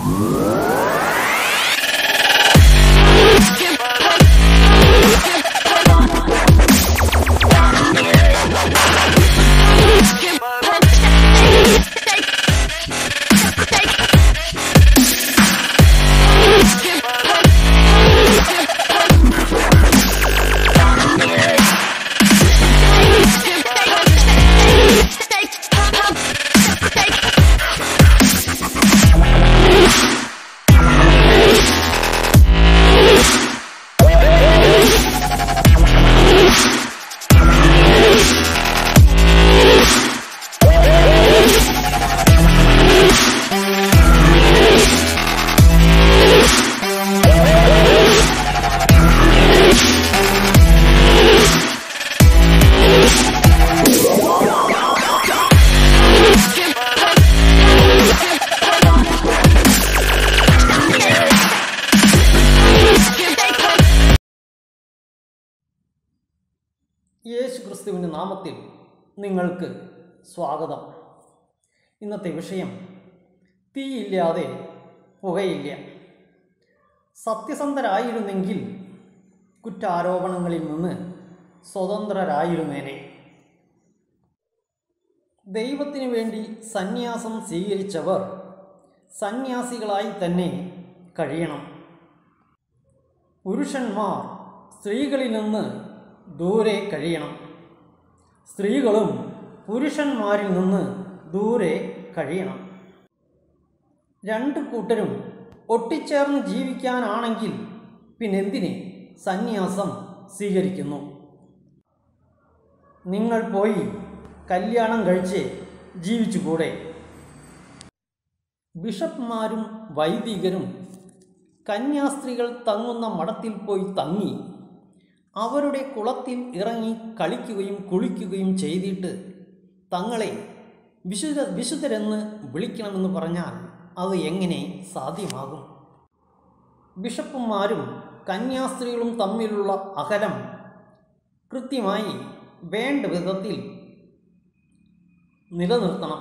യേശു ക്രിസ്തുവിൻ്റെ നാമത്തിൽ നിങ്ങൾക്ക് സ്വാഗതം ഇന്നത്തെ വിഷയം തീയില്ലാതെ പുകയില്ല സത്യസന്ധരായിരുന്നെങ്കിൽ കുറ്റാരോപണങ്ങളിൽ നിന്ന് സ്വതന്ത്രരായിരുന്നേനെ ദൈവത്തിനു വേണ്ടി സന്യാസം സ്വീകരിച്ചവർ സന്യാസികളായി തന്നെ കഴിയണം പുരുഷന്മാർ സ്ത്രീകളിൽ നിന്ന് ദൂരെ കഴിയണം സ്ത്രീകളും പുരുഷന്മാരിൽ നിന്ന് ദൂരെ കഴിയണം രണ്ട് കൂട്ടരും ഒട്ടിച്ചേർന്ന് ജീവിക്കാനാണെങ്കിൽ പിന്നെന്തിന് സന്യാസം സ്വീകരിക്കുന്നു നിങ്ങൾ പോയി കല്യാണം കഴിച്ച് ജീവിച്ചുകൂടെ ബിഷപ്പ്മാരും വൈദികരും കന്യാസ്ത്രീകൾ തങ്ങുന്ന മഠത്തിൽ പോയി തങ്ങി അവരുടെ കുളത്തിൽ ഇറങ്ങി കളിക്കുകയും കുളിക്കുകയും ചെയ്തിട്ട് തങ്ങളെ വിശുദ്ധ വിശുദ്ധരെന്ന് വിളിക്കണമെന്ന് പറഞ്ഞാൽ അത് എങ്ങനെ സാധ്യമാകും ബിഷപ്പുമാരും കന്യാസ്ത്രീകളും തമ്മിലുള്ള അകലം കൃത്യമായി വേണ്ട വിധത്തിൽ നിലനിർത്തണം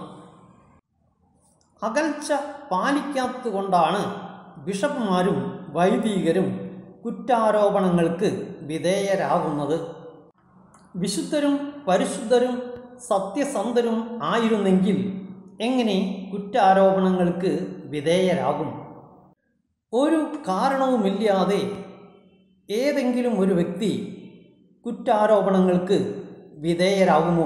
അകൽച്ച പാലിക്കാത്തതുകൊണ്ടാണ് ബിഷപ്പുമാരും വൈദികരും കുറ്റാരോപണങ്ങൾക്ക് വിധേയരാകുന്നത് വിശുദ്ധരും പരിശുദ്ധരും സത്യസന്ധരും ആയിരുന്നെങ്കിൽ എങ്ങനെ കുറ്റാരോപണങ്ങൾക്ക് വിധേയരാകും ഒരു കാരണവുമില്ലാതെ ഏതെങ്കിലും ഒരു വ്യക്തി കുറ്റാരോപണങ്ങൾക്ക് വിധേയരാകുമോ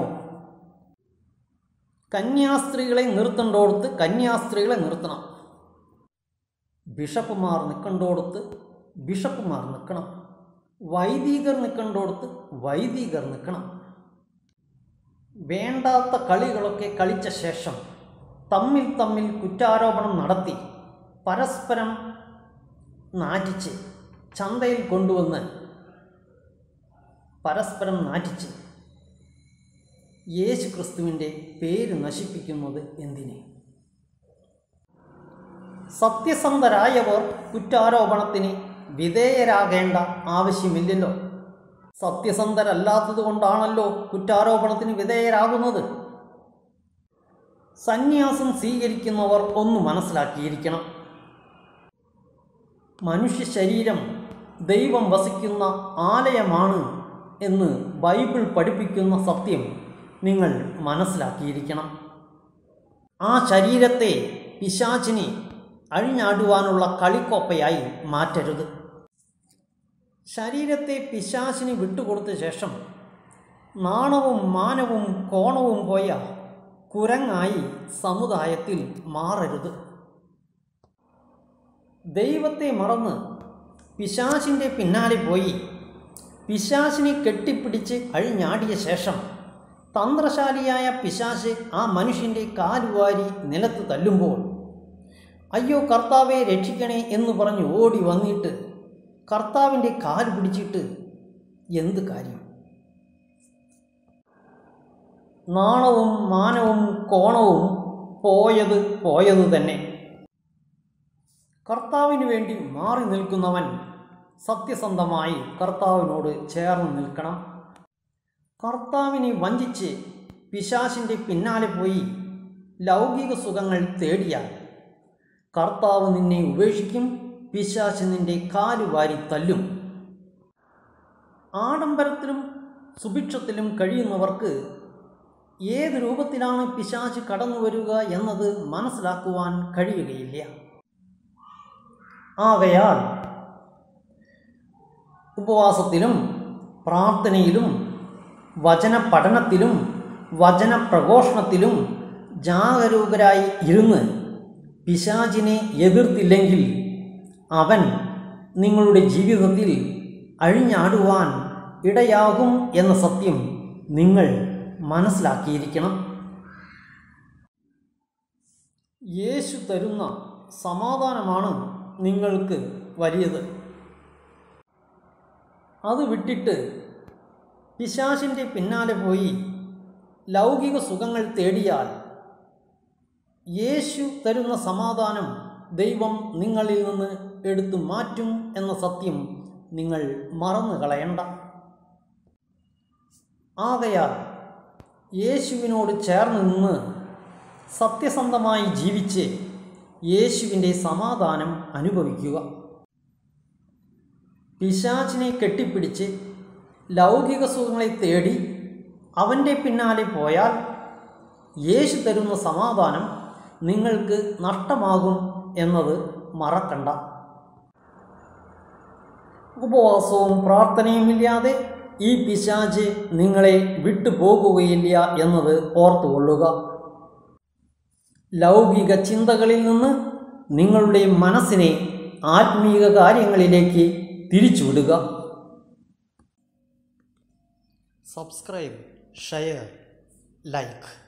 കന്യാസ്ത്രീകളെ നിർത്തേണ്ടോടത്ത് കന്യാസ്ത്രീകളെ നിർത്തണം ബിഷപ്പുമാർ നിൽക്കേണ്ടോടത്ത് ബിഷപ്പുമാർ നിൽക്കണം വൈദികർ നിൽക്കേണ്ടോടത്ത് വൈദികർ നിൽക്കണം വേണ്ടാത്ത കളികളൊക്കെ കളിച്ച ശേഷം തമ്മിൽ തമ്മിൽ കുറ്റാരോപണം നടത്തി പരസ്പരം നാറ്റിച്ച് ചന്തയിൽ കൊണ്ടുവന്ന് പരസ്പരം നാറ്റിച്ച് യേശു ക്രിസ്തുവിൻ്റെ പേര് നശിപ്പിക്കുന്നത് എന്തിനെ സത്യസന്ധരായവർ കുറ്റാരോപണത്തിന് വിധേയരാകേണ്ട ആവശ്യമില്ലല്ലോ സത്യസന്ധരല്ലാത്തത് കൊണ്ടാണല്ലോ കുറ്റാരോപണത്തിന് വിധേയരാകുന്നത് സന്യാസം സ്വീകരിക്കുന്നവർ ഒന്ന് മനസ്സിലാക്കിയിരിക്കണം മനുഷ്യ ശരീരം ദൈവം വസിക്കുന്ന ആലയമാണ് എന്ന് ബൈബിൾ പഠിപ്പിക്കുന്ന സത്യം നിങ്ങൾ മനസ്സിലാക്കിയിരിക്കണം ആ ശരീരത്തെ പിശാചിനെ അഴിഞ്ഞാടുവാനുള്ള കളിക്കോപ്പയായി മാറ്റരുത് ശരീരത്തെ പിശാചിന് വിട്ടുകൊടുത്ത ശേഷം നാണവും മാനവും കോണവും പോയ കുരങ്ങായി സമുദായത്തിൽ മാറരുത് ദൈവത്തെ മറന്ന് പിശാചിൻ്റെ പിന്നാലെ പോയി പിശാചിനെ കെട്ടിപ്പിടിച്ച് അഴിഞ്ഞാടിയ ശേഷം തന്ത്രശാലിയായ പിശാച് ആ മനുഷ്യൻ്റെ കാലുവാരി നിലത്ത് തല്ലുമ്പോൾ അയ്യോ കർത്താവെ രക്ഷിക്കണേ എന്ന് പറഞ്ഞ് ഓടി വന്നിട്ട് കർത്താവിൻ്റെ കാല് പിടിച്ചിട്ട് എന്ത് കാര്യം നാണവും മാനവും കോണവും പോയത് പോയത് തന്നെ കർത്താവിന് വേണ്ടി മാറി നിൽക്കുന്നവൻ സത്യസന്ധമായി കർത്താവിനോട് ചേർന്ന് നിൽക്കണം കർത്താവിനെ വഞ്ചിച്ച് പിശാശിൻ്റെ പിന്നാലെ പോയി ലൗകിക സുഖങ്ങൾ തേടിയാൽ കർത്താവ് നിന്നെ ഉപേക്ഷിക്കും പിശാച്ച് നിന്റെ കാല് വാരി തല്ലും ആഡംബരത്തിലും സുഭിക്ഷത്തിലും കഴിയുന്നവർക്ക് ഏത് രൂപത്തിലാണ് പിശാച്ച് കടന്നു വരിക എന്നത് മനസ്സിലാക്കുവാൻ കഴിയുകയില്ല ആകയാൽ ഉപവാസത്തിലും പ്രാർത്ഥനയിലും വചന പഠനത്തിലും വചന പ്രഘോഷണത്തിലും ജാഗരൂകരായി ഇരുന്ന് പിശാചിനെ എതിർത്തില്ലെങ്കിൽ അവൻ നിങ്ങളുടെ ജീവിതത്തിൽ അഴിഞ്ഞാടുവാൻ ഇടയാകും എന്ന സത്യം നിങ്ങൾ മനസ്സിലാക്കിയിരിക്കണം യേശു തരുന്ന സമാധാനമാണ് നിങ്ങൾക്ക് വലിയത് അത് വിട്ടിട്ട് പിശാചിൻ്റെ പിന്നാലെ പോയി ലൗകിക സുഖങ്ങൾ തേടിയാൽ യേശു തരുന്ന സമാധാനം ദൈവം നിങ്ങളിൽ നിന്ന് എടുത്തു മാറ്റും എന്ന സത്യം നിങ്ങൾ മറന്നു കളയണ്ട ആകയാൽ യേശുവിനോട് ചേർന്ന് നിന്ന് സത്യസന്ധമായി ജീവിച്ച് യേശുവിൻ്റെ സമാധാനം അനുഭവിക്കുക പിശാചിനെ കെട്ടിപ്പിടിച്ച് ലൗകിക സുഖങ്ങളെ തേടി അവൻ്റെ പിന്നാലെ പോയാൽ യേശു തരുന്ന സമാധാനം നിങ്ങൾക്ക് നഷ്ടമാകും എന്നത് മറക്കണ്ട ഉപവാസവും പ്രാർത്ഥനയുമില്ലാതെ ഈ പിശാച് നിങ്ങളെ വിട്ടുപോകുകയില്ല എന്നത് ഓർത്തുകൊള്ളുക ലൗകിക ചിന്തകളിൽ നിന്ന് നിങ്ങളുടെ മനസ്സിനെ ആത്മീക കാര്യങ്ങളിലേക്ക് തിരിച്ചുവിടുക സബ്സ്ക്രൈബ് ഷെയർ ലൈക്ക്